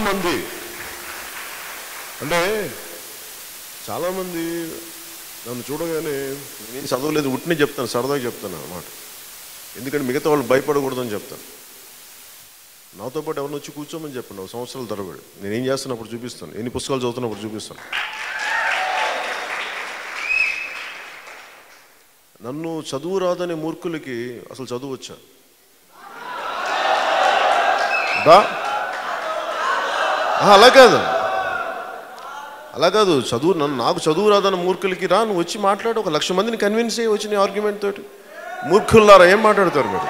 మంది అంటే చాలా మంది నన్ను చూడగానే నేను చదవలేదు ఉట్టినే చెప్తాను సరదాగా చెప్తాను అన్నమాట ఎందుకంటే మిగతా వాళ్ళు భయపడకూడదని చెప్తాను నాతో పాటు ఎవరిని వచ్చి కూర్చోమని చెప్పండి ఒక సంవత్సరాల తరబడి నేను ఏం చేస్తున్నప్పుడు చూపిస్తాను ఎన్ని పుస్తకాలు చదువుతున్నప్పుడు చూపిస్తాను నన్ను చదువు రాదనే మూర్ఖులకి అసలు చదువు వచ్చా దా ఆహా, అలా కాదు అలా కాదు చదువు నన్ను నాకు చదువు రాదన్న మూర్ఖులకి రా నువ్వు వచ్చి మాట్లాడు ఒక లక్ష మందిని కన్విన్స్ అయ్యి వచ్చి నీ ఆర్గ్యుమెంట్ తోటి మూర్ఖుల్లారా ఏం మాట్లాడతారు మీరు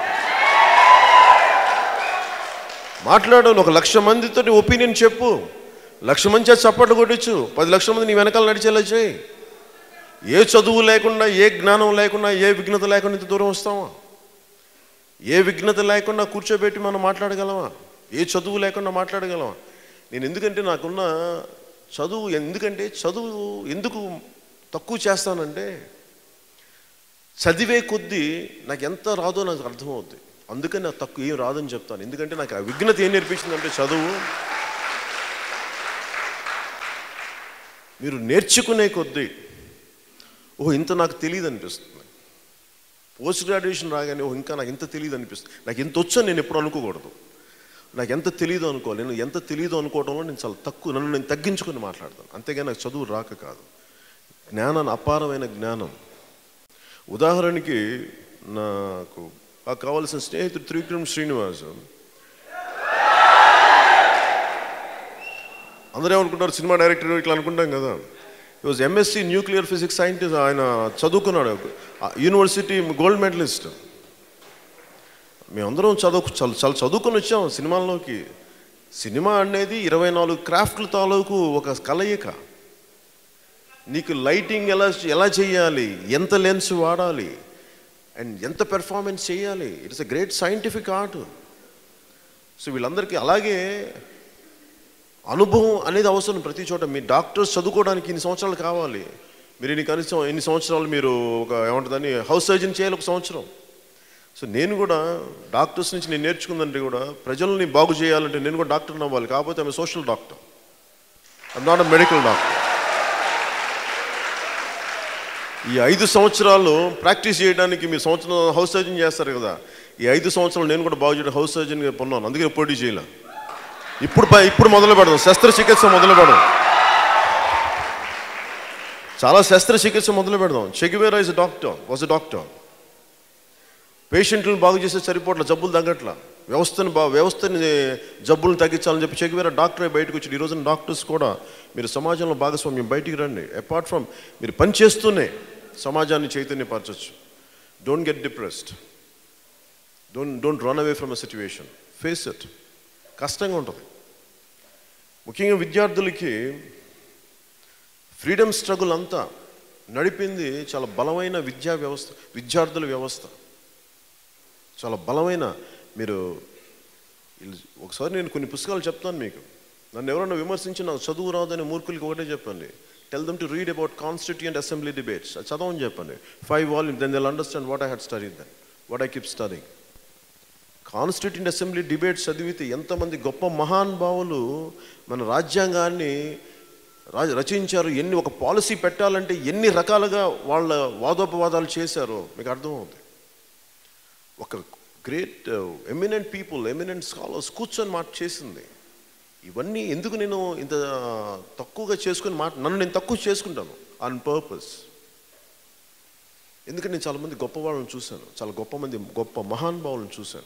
మాట్లాడు నువ్వు ఒక లక్ష మందితో ఒపీనియన్ చెప్పు లక్ష మంది చేసి చప్పట్లు కొట్టచ్చు పది లక్షల మంది నీ వెనకాల నడిచేలా చేయి ఏ చదువు లేకుండా ఏ జ్ఞానం లేకుండా ఏ విఘ్నత లేకుండా ఇంత దూరం వస్తామా ఏ విఘ్నత లేకుండా కూర్చోబెట్టి మనం మాట్లాడగలమా ఏ చదువు లేకుండా మాట్లాడగలమా నేను ఎందుకంటే నాకున్న చదువు ఎందుకంటే చదువు ఎందుకు తక్కువ చేస్తానంటే చదివే కొద్దీ నాకు ఎంత రాదో నాకు అర్థమవుద్ది అందుకని నాకు తక్కువ ఏం రాదని చెప్తాను ఎందుకంటే నాకు ఆ విఘ్నత ఏం నేర్పించిందంటే చదువు మీరు నేర్చుకునే కొద్దీ ఓ ఇంత నాకు తెలియదు అనిపిస్తుంది పోస్ట్ గ్రాడ్యుయేషన్ రాగానే ఓ ఇంకా నాకు ఇంత తెలియదు అనిపిస్తుంది నాకు ఇంత వచ్చని నేను ఎప్పుడు అనుకోకూడదు నాకు ఎంత తెలియదు అనుకోవాలి నేను ఎంత తెలియదు అనుకోవడంలో నేను చాలా తక్కువ నన్ను నేను తగ్గించుకొని మాట్లాడతాను అంతేగాని నాకు చదువు రాక కాదు జ్ఞానాన్ని అపారమైన జ్ఞానం ఉదాహరణకి నాకు నాకు కావాల్సిన స్నేహితుడు త్రివిక్రమ్ శ్రీనివాస్ అందరూ ఏమనుకుంటారు సినిమా డైరెక్టర్ ఇట్లా అనుకుంటాం కదా ఈ was MSc nuclear physics scientist ఆయన చదువుకున్నాడు ఆ యూనివర్సిటీ గోల్డ్ మెడలిస్ట్ మేమందరం చదువు చాలా చాలా చదువుకొని వచ్చాం సినిమాల్లోకి సినిమా అనేది ఇరవై నాలుగు క్రాఫ్ట్ల తాలూకు ఒక కలయిక నీకు లైటింగ్ ఎలా ఎలా చేయాలి ఎంత లెన్స్ వాడాలి అండ్ ఎంత పెర్ఫార్మెన్స్ చేయాలి it's a great scientific art so వీళ్ళందరికీ అలాగే అనుభవం అనేది అవసరం ప్రతి చోట మీ డాక్టర్స్ చదువుకోవడానికి ఇన్ని సంవత్సరాలు కావాలి మీరు ఇన్ని కనీసం ఎన్ని సంవత్సరాలు మీరు ఒక ఏమంటుందని హౌస్ సర్జన్ చేయాలి ఒక సంవత్సరం సో నేను కూడా డాక్టర్స్ నుంచి నేను నేర్చుకుందంటే కూడా ప్రజల్ని బాగు చేయాలంటే నేను కూడా డాక్టర్ అవ్వాలి కాకపోతే ఆమె social doctor I'm not a medical doctor ఈ ఐదు సంవత్సరాలు ప్రాక్టీస్ చేయడానికి మీరు సంవత్సరం హౌస్ సర్జన్ చేస్తారు కదా ఈ ఐదు సంవత్సరాలు నేను కూడా బాగు చేయడం హౌస్ సర్జన్గా పొన్నాను అందుకే పోటీ చేయలే ఇప్పుడు ప- ఇప్పుడు మొదలు పెడదాం శస్త్రచికిత్స మొదలు పెడదాం చాలా శస్త్రచికిత్స మొదలు పెడదాం Che Guevara is doctor was a doctor పేషెంట్లను బాగు చేసే సరిపోట్ల జబ్బులు తగ్గట్ల వ్యవస్థను బా వ్యవస్థని జబ్బులను తగ్గించాలని చెప్పి చెగివేరా డాక్టరే బయటకు వచ్చి ఈ రోజున డాక్టర్స్ కూడా మీరు సమాజంలో భాగస్వామ్యం బయటికి రండి అపార్ట్ ఫ్రమ్ మీరు పని చేస్తూనే సమాజాన్ని చైతన్యపరచచ్చు don't get depressed don't don't run away from a situation face it కష్టంగా ఉంటుంది ముఖ్యంగా విద్యార్థులకి ఫ్రీడమ్ స్ట్రగుల్ అంతా నడిపింది చాలా బలమైన విద్యా వ్యవస్థ విద్యార్థుల వ్యవస్థ చాలా బలమైన మీరు ఇల్- ఒకసారి నేను కొన్ని పుస్తకాలు చెప్తాను మీకు నన్ను ఎవరైనా విమర్శించి నాకు చదువు రాదని మూర్ఖులకి ఒకటే చెప్పండి tell them to read about constituent assembly debates అది చదవని చెప్పండి five volume then they'll understand what I had studied then what I keep studying constituent assembly debate చదివితే ఎంతమంది గొప్ప మహానుభావులు మన రాజ్యాంగాన్ని రా రచించారు ఎన్ని ఒక పాలసీ పెట్టాలంటే ఎన్ని రకాలుగా వాళ్ళ వాదోపవాదాలు చేశారో మీకు అర్థమవుతుంది ఒక great eminent people eminent scholars కూర్చొని మాట చేసింది ఇవన్నీ ఎందుకు నేను ఇంత తక్కువగా చేసుకుని మాట నన్ను నేను తక్కువ చేసుకుంటాను ఆన్ పర్పస్ ఎందుకంటే నేను చాలామంది గొప్ప వాళ్ళని చూశాను చాలా గొప్ప మంది గొప్ప మహానుభావులను చూశాను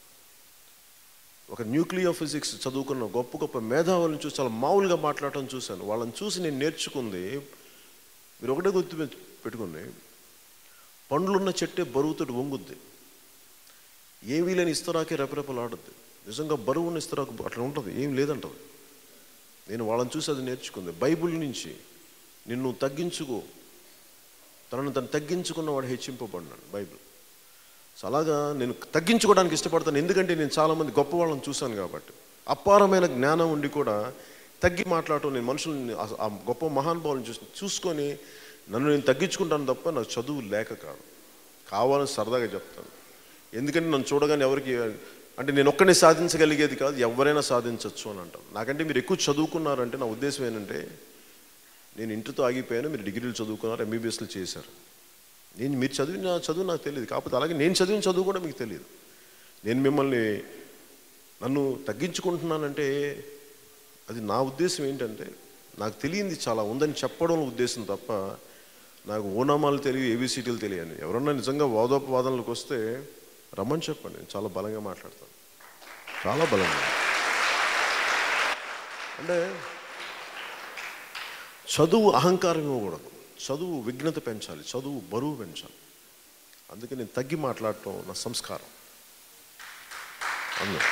ఒక న్యూక్లియర్ ఫిజిక్స్ చదువుకున్న గొప్ప గొప్ప మేధావులను చూసి చాలా మామూలుగా మాట్లాడటం చూశాను వాళ్ళని చూసి నేను నేర్చుకుంది మీరు ఒకటే గుర్తు పె- పెట్టుకోండి పండ్లున్న చెట్టే బరువుతో వంగుద్ది ఏమీ లేని ఇస్తరాకే రెపరెపలాడుద్ది నిజంగా బరువు ఉన్న ఇస్తరాకు అట్లా ఉంటుంది ఏం లేదంటది నేను వాళ్ళని చూసి అది నేర్చుకుంది బైబిల్ నుంచి నిన్ను తగ్గించుకో తనను తను తగ్గించుకున్నవాడు హెచ్చింపబడినాడు బైబిల్ సో అలాగా నేను తగ్గించుకోవడానికి ఇష్టపడతాను ఎందుకంటే నేను చాలామంది గొప్ప వాళ్ళని చూశాను కాబట్టి అపారమైన జ్ఞానం ఉండి కూడా తగ్గి మాట్లాడటం నేను మనుషుల్ని ఆ- ఆ గొప్ప మహానుభావులను చూసి చూసుకొని నన్ను నేను తగ్గించుకుంటాను తప్ప నాకు చదువు లేక కాదు కావాలని సరదాగా చెప్తాను ఎందుకంటే నన్ను చూడగానే ఎవరికి అంటే నేను ఒక్కనే సాధించగలిగేది కాదు ఎవరైనా సాధించవచ్చు అని అంటారు నాకంటే మీరు ఎక్కువ చదువుకున్నారంటే నా ఉద్దేశం ఏంటంటే నేను ఇంటర్తో ఆగిపోయాను మీరు డిగ్రీలు చదువుకున్నారు ఎంబీబీఎస్లు చేశారు నేను మీరు చదివిన చదువు నాకు తెలియదు కాకపోతే అలాగే నేను చదివిన చదువు కూడా మీకు తెలియదు నేను మిమ్మల్ని నన్ను తగ్గించుకుంటున్నానంటే అది నా ఉద్దేశం ఏంటంటే నాకు తెలియంది చాలా ఉందని చెప్పడం ఉద్దేశం తప్ప నాకు ఓనామాలు తెలియదు ఏబిసిటీలు తెలియని ఎవరన్నా నిజంగా వాదోపవాదనలకు వస్తే రమ్మని చెప్పండి నేను చాలా బలంగా మాట్లాడతాను చాలా బలంగా అంటే చదువు అహంకారం ఇవ్వకూడదు చదువు విఘ్నత పెంచాలి చదువు బరువు పెంచాలి అందుకే నేను తగ్గి మాట్లాడటం నా సంస్కారం అందులో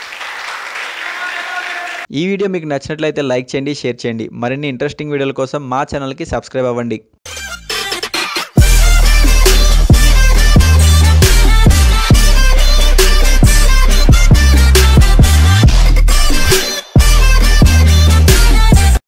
ఈ వీడియో మీకు నచ్చినట్లయితే లైక్ చేయండి షేర్ చేయండి మరిన్ని ఇంట్రెస్టింగ్ వీడియోల కోసం మా ఛానల్కి సబ్స్క్రైబ్ అవ్వండి